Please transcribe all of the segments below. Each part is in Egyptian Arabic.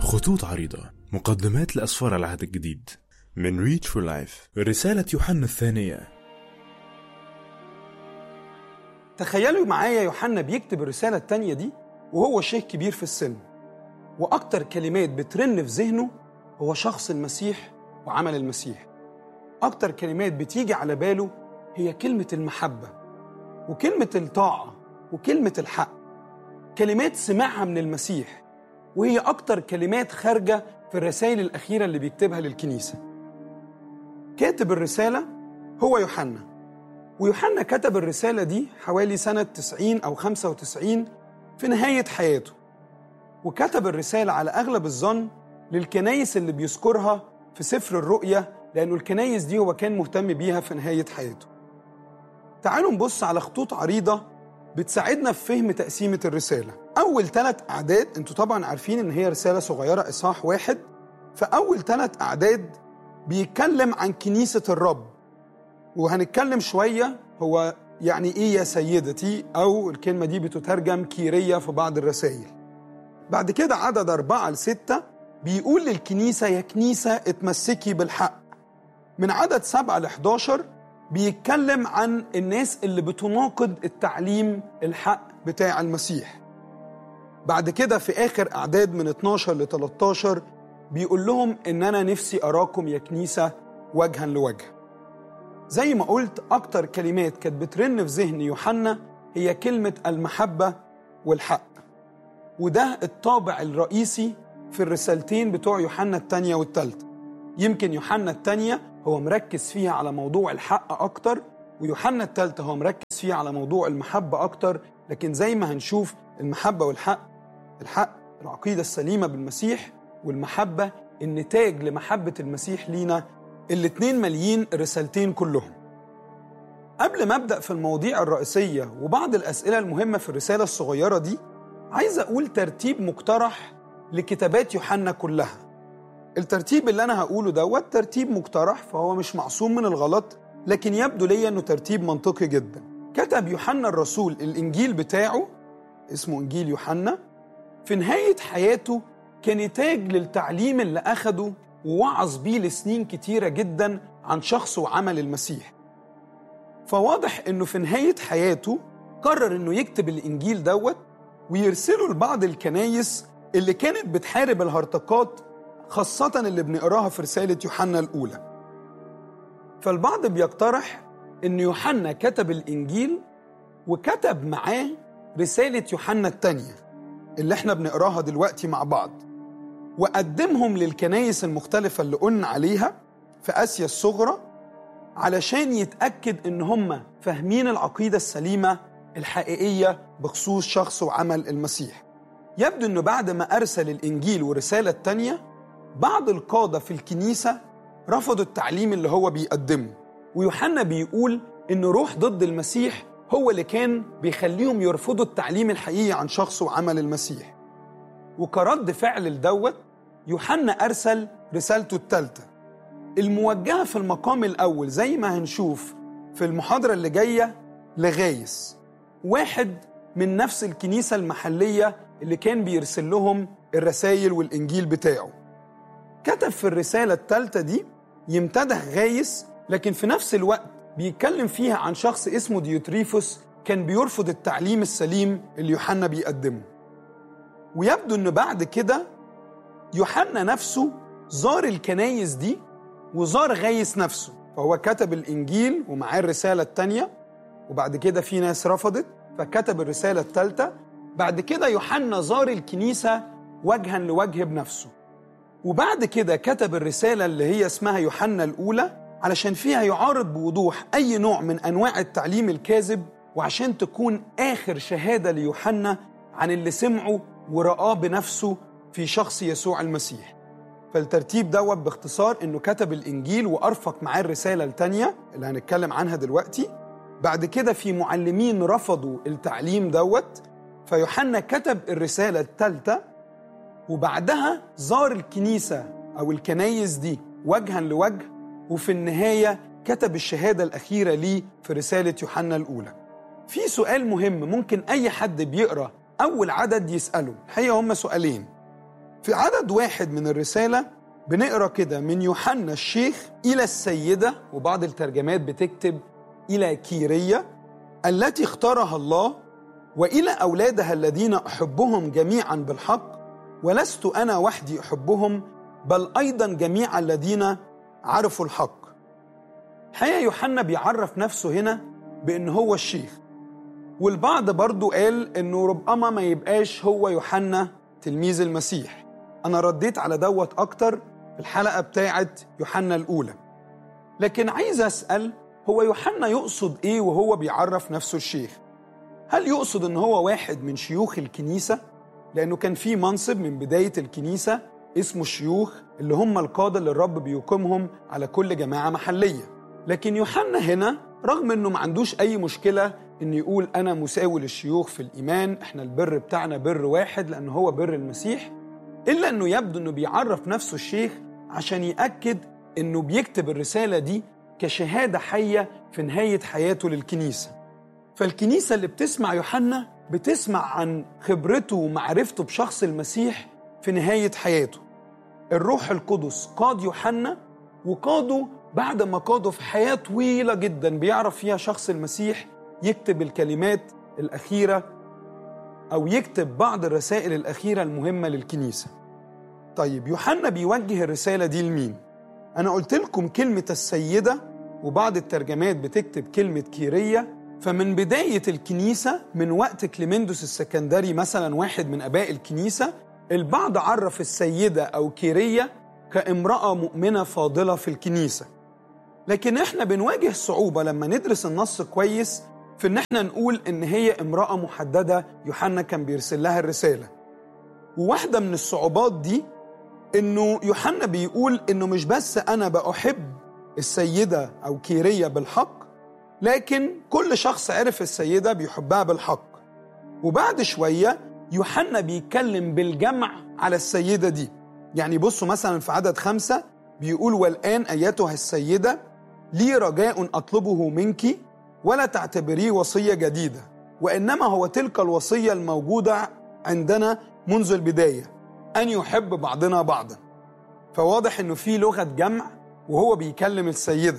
خطوط عريضة مقدمات لأسفار العهد الجديد من ريتش فور لايف رسالة يوحنا الثانية تخيلوا معايا يوحنا بيكتب الرسالة التانية دي وهو شيخ كبير في السن وأكتر كلمات بترن في ذهنه هو شخص المسيح وعمل المسيح أكتر كلمات بتيجي على باله هي كلمة المحبة وكلمة الطاعة وكلمة الحق كلمات سمعها من المسيح وهي أكتر كلمات خارجة في الرسائل الأخيرة اللي بيكتبها للكنيسة كاتب الرسالة هو يوحنا ويوحنا كتب الرسالة دي حوالي سنة 90 أو 95 في نهاية حياته وكتب الرسالة على أغلب الظن للكنايس اللي بيذكرها في سفر الرؤيا لأنه الكنايس دي هو كان مهتم بيها في نهاية حياته تعالوا نبص على خطوط عريضة بتساعدنا في فهم تقسيمة الرسالة أول ثلاث أعداد أنتوا طبعا عارفين إن هي رسالة صغيرة إصحاح واحد فأول ثلاث أعداد بيتكلم عن كنيسة الرب وهنتكلم شوية هو يعني إيه يا سيدتي أو الكلمة دي بتترجم كيرية في بعض الرسائل بعد كده عدد أربعة لستة بيقول للكنيسة يا كنيسة اتمسكي بالحق من عدد سبعة ل 11 بيتكلم عن الناس اللي بتناقض التعليم الحق بتاع المسيح بعد كده في آخر أعداد من 12 ل 13 بيقول لهم إن أنا نفسي أراكم يا كنيسة وجها لوجه زي ما قلت أكتر كلمات كانت بترن في ذهن يوحنا هي كلمة المحبة والحق وده الطابع الرئيسي في الرسالتين بتوع يوحنا الثانية والثالثة يمكن يوحنا الثانية هو مركز فيها على موضوع الحق أكتر ويوحنا الثالثة هو مركز فيها على موضوع المحبة أكتر لكن زي ما هنشوف المحبة والحق الحق العقيدة السليمة بالمسيح والمحبة النتاج لمحبة المسيح لينا الاتنين ماليين الرسالتين كلهم قبل ما أبدأ في المواضيع الرئيسية وبعض الأسئلة المهمة في الرسالة الصغيرة دي عايز أقول ترتيب مقترح لكتابات يوحنا كلها الترتيب اللي أنا هقوله دوت ترتيب مقترح فهو مش معصوم من الغلط لكن يبدو لي أنه ترتيب منطقي جدا كتب يوحنا الرسول الإنجيل بتاعه اسمه إنجيل يوحنا في نهاية حياته كنتاج للتعليم اللي أخده ووعظ بيه لسنين كتيرة جدا عن شخص وعمل المسيح فواضح أنه في نهاية حياته قرر أنه يكتب الإنجيل دوت ويرسله لبعض الكنايس اللي كانت بتحارب الهرطقات خاصة اللي بنقراها في رسالة يوحنا الأولى فالبعض بيقترح أن يوحنا كتب الإنجيل وكتب معاه رسالة يوحنا الثانية اللي احنا بنقراها دلوقتي مع بعض وقدمهم للكنايس المختلفة اللي قلنا عليها في آسيا الصغرى علشان يتأكد إن هم فاهمين العقيدة السليمة الحقيقية بخصوص شخص وعمل المسيح يبدو أنه بعد ما أرسل الإنجيل ورسالة التانية بعض القادة في الكنيسة رفضوا التعليم اللي هو بيقدمه ويوحنا بيقول إن روح ضد المسيح هو اللي كان بيخليهم يرفضوا التعليم الحقيقي عن شخص وعمل المسيح وكرد فعل لدوت يوحنا أرسل رسالته الثالثة الموجهة في المقام الأول زي ما هنشوف في المحاضرة اللي جاية لغايس واحد من نفس الكنيسة المحلية اللي كان بيرسل لهم الرسائل والإنجيل بتاعه كتب في الرسالة الثالثة دي يمتدح غايس لكن في نفس الوقت بيتكلم فيها عن شخص اسمه ديوتريفوس كان بيرفض التعليم السليم اللي يوحنا بيقدمه ويبدو ان بعد كده يوحنا نفسه زار الكنايس دي وزار غايس نفسه فهو كتب الانجيل ومعاه الرساله الثانيه وبعد كده في ناس رفضت فكتب الرساله الثالثه بعد كده يوحنا زار الكنيسه وجها لوجه بنفسه وبعد كده كتب الرساله اللي هي اسمها يوحنا الاولى علشان فيها يعارض بوضوح اي نوع من انواع التعليم الكاذب وعشان تكون اخر شهاده ليوحنا عن اللي سمعه ورآه بنفسه في شخص يسوع المسيح فالترتيب دوت باختصار انه كتب الانجيل وارفق معاه الرساله الثانيه اللي هنتكلم عنها دلوقتي بعد كده في معلمين رفضوا التعليم دوت فيوحنا كتب الرساله الثالثه وبعدها زار الكنيسه او الكنايس دي وجها لوجه وفي النهايه كتب الشهاده الاخيره ليه في رساله يوحنا الاولى في سؤال مهم ممكن اي حد بيقرا اول عدد يساله الحقيقه هم سؤالين في عدد واحد من الرسالة بنقرا كده من يوحنا الشيخ إلى السيدة وبعض الترجمات بتكتب إلى كيرية التي اختارها الله وإلى أولادها الذين أحبهم جميعا بالحق ولست أنا وحدي أحبهم بل أيضا جميع الذين عرفوا الحق حقيقة يوحنا بيعرف نفسه هنا بأن هو الشيخ والبعض برضو قال أنه ربما ما يبقاش هو يوحنا تلميذ المسيح أنا رديت على دوت أكتر في الحلقة بتاعت يوحنا الأولى لكن عايز أسأل هو يوحنا يقصد إيه وهو بيعرف نفسه الشيخ هل يقصد أن هو واحد من شيوخ الكنيسة لأنه كان في منصب من بداية الكنيسة اسمه الشيوخ اللي هم القادة اللي الرب بيقيمهم على كل جماعة محلية لكن يوحنا هنا رغم انه ما عندوش اي مشكله ان يقول انا مساوي للشيوخ في الايمان احنا البر بتاعنا بر واحد لان هو بر المسيح الا انه يبدو انه بيعرف نفسه الشيخ عشان ياكد انه بيكتب الرساله دي كشهاده حيه في نهايه حياته للكنيسه فالكنيسه اللي بتسمع يوحنا بتسمع عن خبرته ومعرفته بشخص المسيح في نهايه حياته الروح القدس قاد يوحنا وقاده بعد ما قاده في حياة طويلة جدا بيعرف فيها شخص المسيح يكتب الكلمات الأخيرة أو يكتب بعض الرسائل الأخيرة المهمة للكنيسة طيب يوحنا بيوجه الرسالة دي لمين؟ أنا قلت لكم كلمة السيدة وبعض الترجمات بتكتب كلمة كيرية فمن بداية الكنيسة من وقت كليمندوس السكندري مثلا واحد من أباء الكنيسة البعض عرف السيدة أو كيرية كامرأة مؤمنة فاضلة في الكنيسة لكن احنا بنواجه صعوبة لما ندرس النص كويس في ان احنا نقول ان هي امرأة محددة يوحنا كان بيرسل لها الرسالة وواحدة من الصعوبات دي انه يوحنا بيقول انه مش بس انا بأحب السيدة او كيرية بالحق لكن كل شخص عرف السيدة بيحبها بالحق وبعد شوية يوحنا بيتكلم بالجمع على السيدة دي يعني بصوا مثلا في عدد خمسة بيقول والآن أيتها السيدة لي رجاء أطلبه منك ولا تعتبريه وصية جديدة وإنما هو تلك الوصية الموجودة عندنا منذ البداية أن يحب بعضنا بعضا فواضح إنه في لغة جمع وهو بيكلم السيدة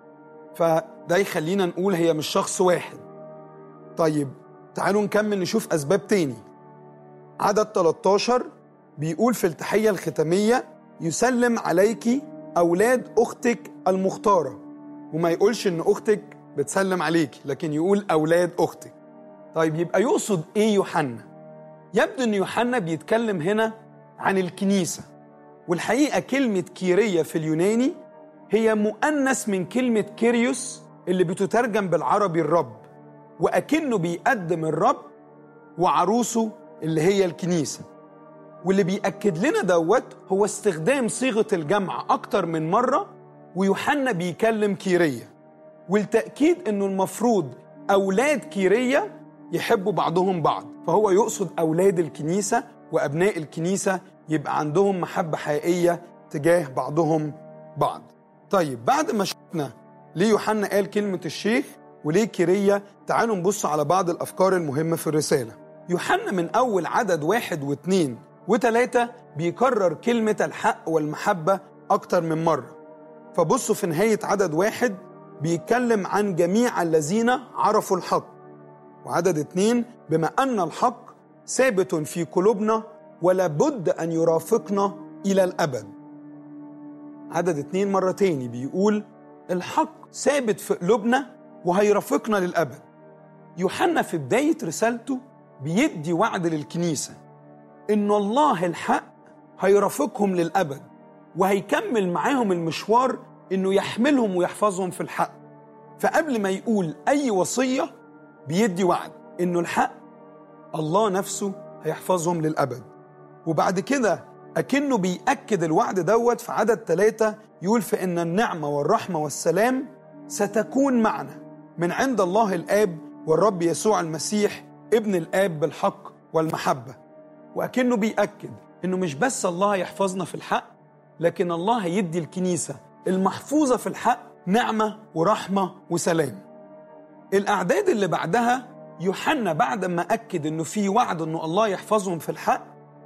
فده يخلينا نقول هي مش شخص واحد طيب تعالوا نكمل نشوف أسباب تاني عدد 13 بيقول في التحية الختامية يسلم عليك أولاد أختك المختارة وما يقولش إن أختك بتسلم عليك لكن يقول أولاد أختك طيب يبقى يقصد إيه يوحنا؟ يبدو إن يوحنا بيتكلم هنا عن الكنيسة والحقيقة كلمة كيرية في اليوناني هي مؤنث من كلمة كيريوس اللي بتترجم بالعربي الرب وأكنه بيقدم الرب وعروسه اللي هي الكنيسه واللي بيأكد لنا دوت هو استخدام صيغة الجمع أكتر من مرة ويوحنا بيكلم كيرية والتأكيد أنه المفروض أولاد كيرية يحبوا بعضهم بعض فهو يقصد أولاد الكنيسة وأبناء الكنيسة يبقى عندهم محبة حقيقية تجاه بعضهم بعض طيب بعد ما شفنا ليه يوحنا قال كلمة الشيخ وليه كيرية تعالوا نبص على بعض الأفكار المهمة في الرسالة يوحنا من أول عدد واحد واثنين وتلاتة بيكرر كلمة الحق والمحبة أكتر من مرة فبصوا في نهاية عدد واحد بيتكلم عن جميع الذين عرفوا الحق وعدد اتنين بما أن الحق ثابت في قلوبنا ولا بد أن يرافقنا إلى الأبد عدد اتنين مرة تاني بيقول الحق ثابت في قلوبنا وهيرافقنا للأبد يوحنا في بداية رسالته بيدي وعد للكنيسة إن الله الحق هيرافقهم للأبد وهيكمل معاهم المشوار إنه يحملهم ويحفظهم في الحق فقبل ما يقول أي وصية بيدي وعد إنه الحق الله نفسه هيحفظهم للأبد وبعد كده أكنه بيأكد الوعد دوت في عدد ثلاثة يقول فإن النعمة والرحمة والسلام ستكون معنا من عند الله الآب والرب يسوع المسيح ابن الآب بالحق والمحبة وأكنه بيأكد إنه مش بس الله يحفظنا في الحق لكن الله هيدي الكنيسة المحفوظة في الحق نعمة ورحمة وسلام الأعداد اللي بعدها يوحنا بعد ما أكد إنه في وعد إنه الله يحفظهم في الحق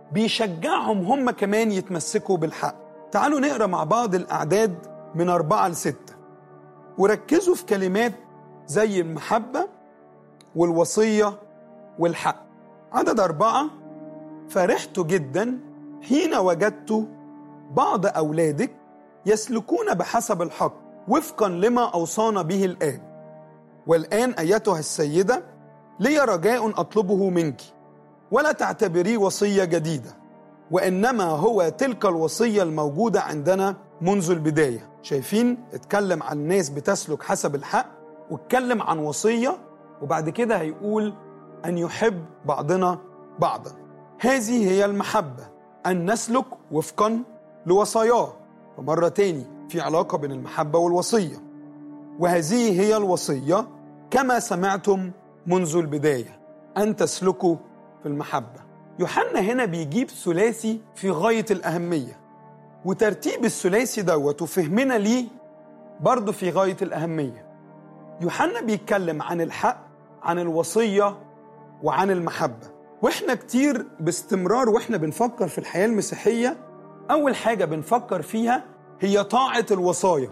بيشجعهم هم كمان يتمسكوا بالحق تعالوا نقرا مع بعض الأعداد من أربعة لستة وركزوا في كلمات زي المحبة والوصية والحق عدد أربعة فرحت جدا حين وجدت بعض أولادك يسلكون بحسب الحق وفقا لما أوصانا به الآب والآن أيتها السيدة لي رجاء أطلبه منك ولا تعتبريه وصية جديدة وإنما هو تلك الوصية الموجودة عندنا منذ البداية شايفين اتكلم عن ناس بتسلك حسب الحق واتكلم عن وصية وبعد كده هيقول أن يحب بعضنا بعضا هذه هي المحبة أن نسلك وفقا لوصاياه ومرة تاني في علاقة بين المحبة والوصية وهذه هي الوصية كما سمعتم منذ البداية أن تسلكوا في المحبة يوحنا هنا بيجيب ثلاثي في غاية الأهمية وترتيب الثلاثي دوت وفهمنا ليه برضه في غاية الأهمية يوحنا بيتكلم عن الحق عن الوصية وعن المحبة واحنا كتير باستمرار واحنا بنفكر في الحياة المسيحية أول حاجة بنفكر فيها هي طاعة الوصايا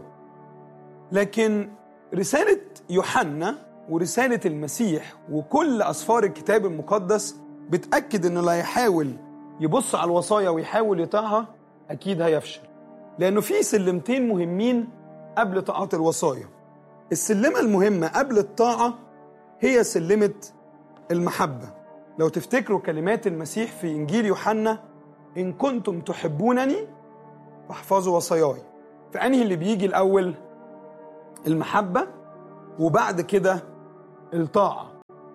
لكن رسالة يوحنا ورسالة المسيح وكل أسفار الكتاب المقدس بتأكد إنه لا يحاول يبص على الوصايا ويحاول يطيعها أكيد هيفشل لأنه في سلمتين مهمين قبل طاعة الوصايا السلمة المهمة قبل الطاعة هي سلمة المحبة لو تفتكروا كلمات المسيح في إنجيل يوحنا إن كنتم تحبونني فاحفظوا وصاياي فأنهي اللي بيجي الأول المحبة وبعد كده الطاعة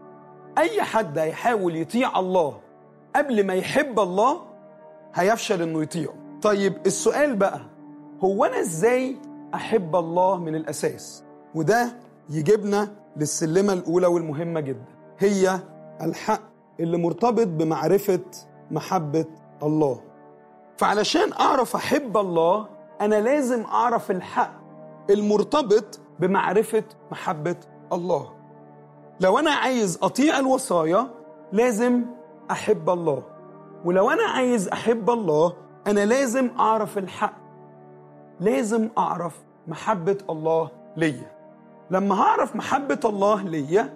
أي حد هيحاول يطيع الله قبل ما يحب الله هيفشل إنه يطيعه طيب السؤال بقى هو أنا إزاي أحب الله من الأساس وده يجيبنا للسلمة الأولى والمهمة جدا هي الحق اللي مرتبط بمعرفة محبة الله فعلشان أعرف أحب الله أنا لازم أعرف الحق المرتبط بمعرفة محبة الله لو أنا عايز أطيع الوصايا لازم أحب الله ولو أنا عايز أحب الله أنا لازم أعرف الحق لازم أعرف محبة الله ليا لما هعرف محبة الله ليا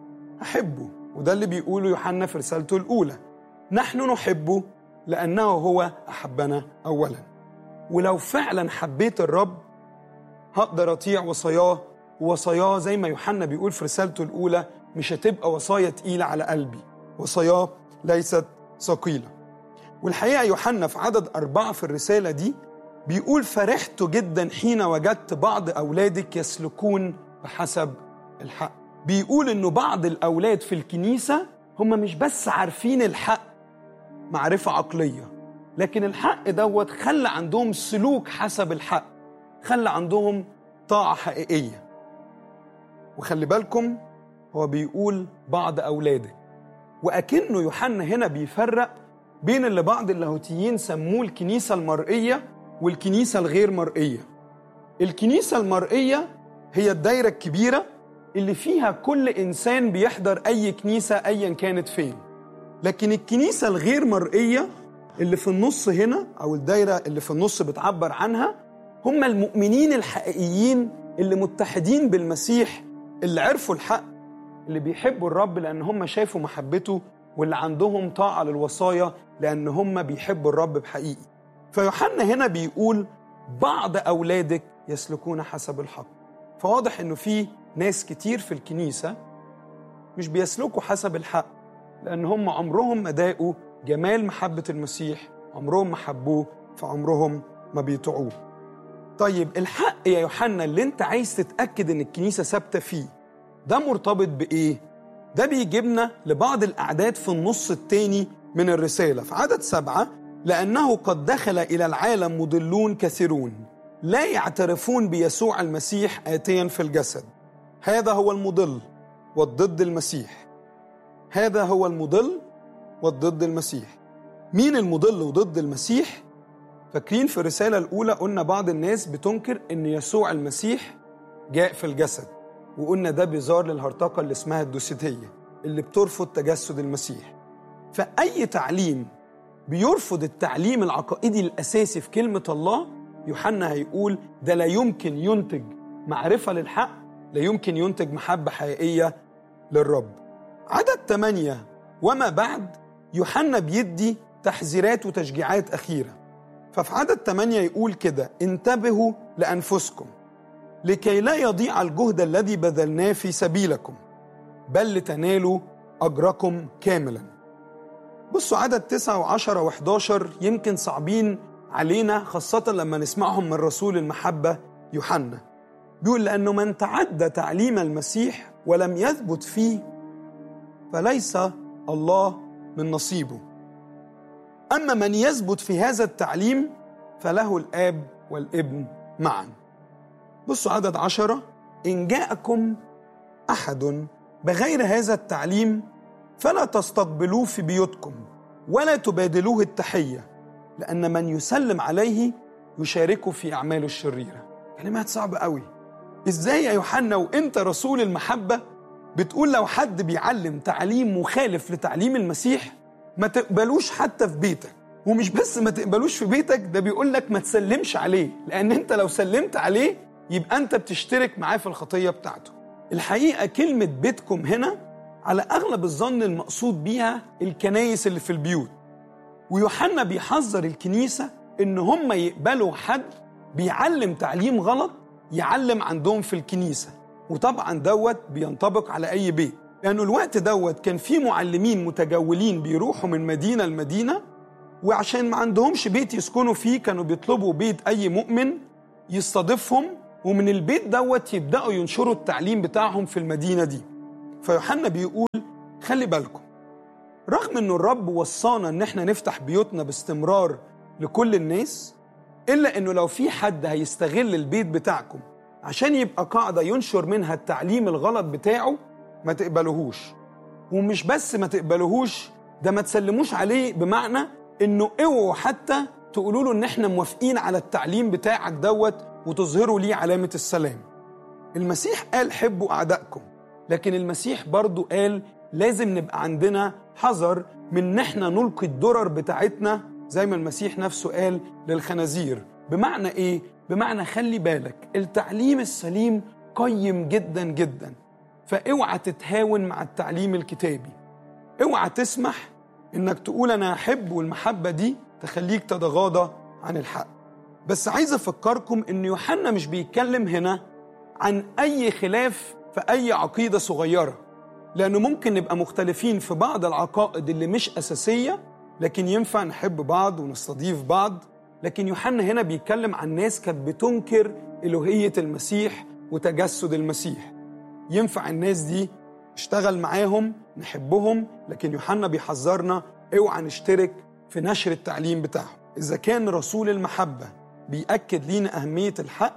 أحبه وده اللي بيقوله يوحنا في رسالته الأولى نحن نحبه لأنه هو أحبنا أولا ولو فعلا حبيت الرب هقدر أطيع وصاياه ووصاياه زي ما يوحنا بيقول في رسالته الأولى مش هتبقى وصايا تقيلة على قلبي وصاياه ليست ثقيلة والحقيقة يوحنا في عدد أربعة في الرسالة دي بيقول فرحت جدا حين وجدت بعض أولادك يسلكون بحسب الحق بيقول إنه بعض الأولاد في الكنيسة هم مش بس عارفين الحق معرفة عقلية لكن الحق دوت خلى عندهم سلوك حسب الحق خلى عندهم طاعة حقيقية وخلي بالكم هو بيقول بعض أولاده وأكنه يوحنا هنا بيفرق بين اللي بعض اللاهوتيين سموه الكنيسة المرئية والكنيسة الغير مرئية الكنيسة المرئية هي الدايرة الكبيرة اللي فيها كل إنسان بيحضر أي كنيسة أيا كانت فين لكن الكنيسة الغير مرئية اللي في النص هنا أو الدايرة اللي في النص بتعبر عنها هم المؤمنين الحقيقيين اللي متحدين بالمسيح اللي عرفوا الحق اللي بيحبوا الرب لأن هم شافوا محبته واللي عندهم طاعة للوصايا لأن هم بيحبوا الرب بحقيقي فيوحنا هنا بيقول بعض أولادك يسلكون حسب الحق فواضح إنه في ناس كتير في الكنيسة مش بيسلكوا حسب الحق لأن هم عمرهم ما داقوا جمال محبة المسيح عمرهم ما حبوه فعمرهم ما بيطيعوه طيب الحق يا يوحنا اللي انت عايز تتأكد ان الكنيسة ثابتة فيه ده مرتبط بإيه؟ ده بيجيبنا لبعض الأعداد في النص التاني من الرسالة في عدد سبعة لأنه قد دخل إلى العالم مضلون كثيرون لا يعترفون بيسوع المسيح آتيا في الجسد هذا هو المضل والضد المسيح هذا هو المضل والضد المسيح مين المضل وضد المسيح؟ فاكرين في الرسالة الأولى قلنا بعض الناس بتنكر إن يسوع المسيح جاء في الجسد وقلنا ده بيظهر للهرطقة اللي اسمها الدوسيتية اللي بترفض تجسد المسيح فأي تعليم بيرفض التعليم العقائدي الأساسي في كلمة الله يوحنا هيقول ده لا يمكن ينتج معرفة للحق لا يمكن ينتج محبة حقيقية للرب عدد ثمانية وما بعد يوحنا بيدي تحذيرات وتشجيعات أخيرة ففي عدد ثمانية يقول كده انتبهوا لأنفسكم لكي لا يضيع الجهد الذي بذلناه في سبيلكم بل لتنالوا أجركم كاملا بصوا عدد تسعة وعشرة وحداشر يمكن صعبين علينا خاصة لما نسمعهم من رسول المحبة يوحنا بيقول لأنه من تعدى تعليم المسيح ولم يثبت فيه فليس الله من نصيبه أما من يثبت في هذا التعليم فله الآب والابن معا بصوا عدد عشرة إن جاءكم أحد بغير هذا التعليم فلا تستقبلوه في بيوتكم ولا تبادلوه التحية لأن من يسلم عليه يشاركه في أعماله الشريرة كلمات صعبة قوي إزاي يا يوحنا وإنت رسول المحبة بتقول لو حد بيعلم تعليم مخالف لتعليم المسيح ما تقبلوش حتى في بيتك ومش بس ما تقبلوش في بيتك ده بيقول لك ما تسلمش عليه لأن أنت لو سلمت عليه يبقى أنت بتشترك معاه في الخطية بتاعته الحقيقة كلمة بيتكم هنا على أغلب الظن المقصود بيها الكنايس اللي في البيوت ويوحنا بيحذر الكنيسة إن هم يقبلوا حد بيعلم تعليم غلط يعلم عندهم في الكنيسة وطبعا دوت بينطبق على أي بيت لأنه الوقت دوت كان في معلمين متجولين بيروحوا من مدينة لمدينة وعشان ما عندهمش بيت يسكنوا فيه كانوا بيطلبوا بيت أي مؤمن يستضيفهم ومن البيت دوت يبدأوا ينشروا التعليم بتاعهم في المدينة دي فيوحنا بيقول خلي بالكم رغم انه الرب وصانا ان احنا نفتح بيوتنا باستمرار لكل الناس الا انه لو في حد هيستغل البيت بتاعكم عشان يبقى قاعده ينشر منها التعليم الغلط بتاعه ما تقبلوهوش ومش بس ما تقبلوهوش ده ما تسلموش عليه بمعنى انه اوعوا حتى تقولوا له ان احنا موافقين على التعليم بتاعك دوت وتظهروا ليه علامه السلام المسيح قال حبوا اعدائكم لكن المسيح برضو قال لازم نبقى عندنا حذر من ان احنا نلقي الدرر بتاعتنا زي ما المسيح نفسه قال للخنازير بمعنى ايه بمعنى خلي بالك التعليم السليم قيم جدا جدا فاوعى تتهاون مع التعليم الكتابي اوعى تسمح انك تقول انا احب والمحبه دي تخليك تتغاضى عن الحق بس عايز افكركم ان يوحنا مش بيتكلم هنا عن اي خلاف في اي عقيده صغيره لانه ممكن نبقى مختلفين في بعض العقائد اللي مش اساسيه لكن ينفع نحب بعض ونستضيف بعض لكن يوحنا هنا بيتكلم عن ناس كانت بتنكر الوهيه المسيح وتجسد المسيح ينفع الناس دي نشتغل معاهم نحبهم لكن يوحنا بيحذرنا اوعى نشترك في نشر التعليم بتاعهم اذا كان رسول المحبه بيأكد لينا اهميه الحق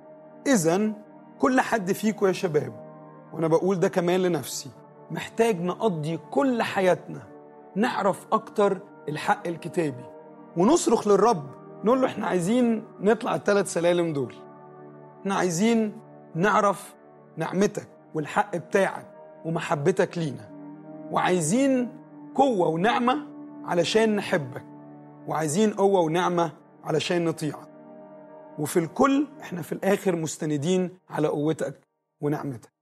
اذا كل حد فيكم يا شباب وانا بقول ده كمان لنفسي محتاج نقضي كل حياتنا نعرف اكتر الحق الكتابي ونصرخ للرب نقول له احنا عايزين نطلع الثلاث سلالم دول احنا عايزين نعرف نعمتك والحق بتاعك ومحبتك لينا وعايزين قوة ونعمة علشان نحبك وعايزين قوة ونعمة علشان نطيعك وفي الكل احنا في الآخر مستندين على قوتك ونعمتك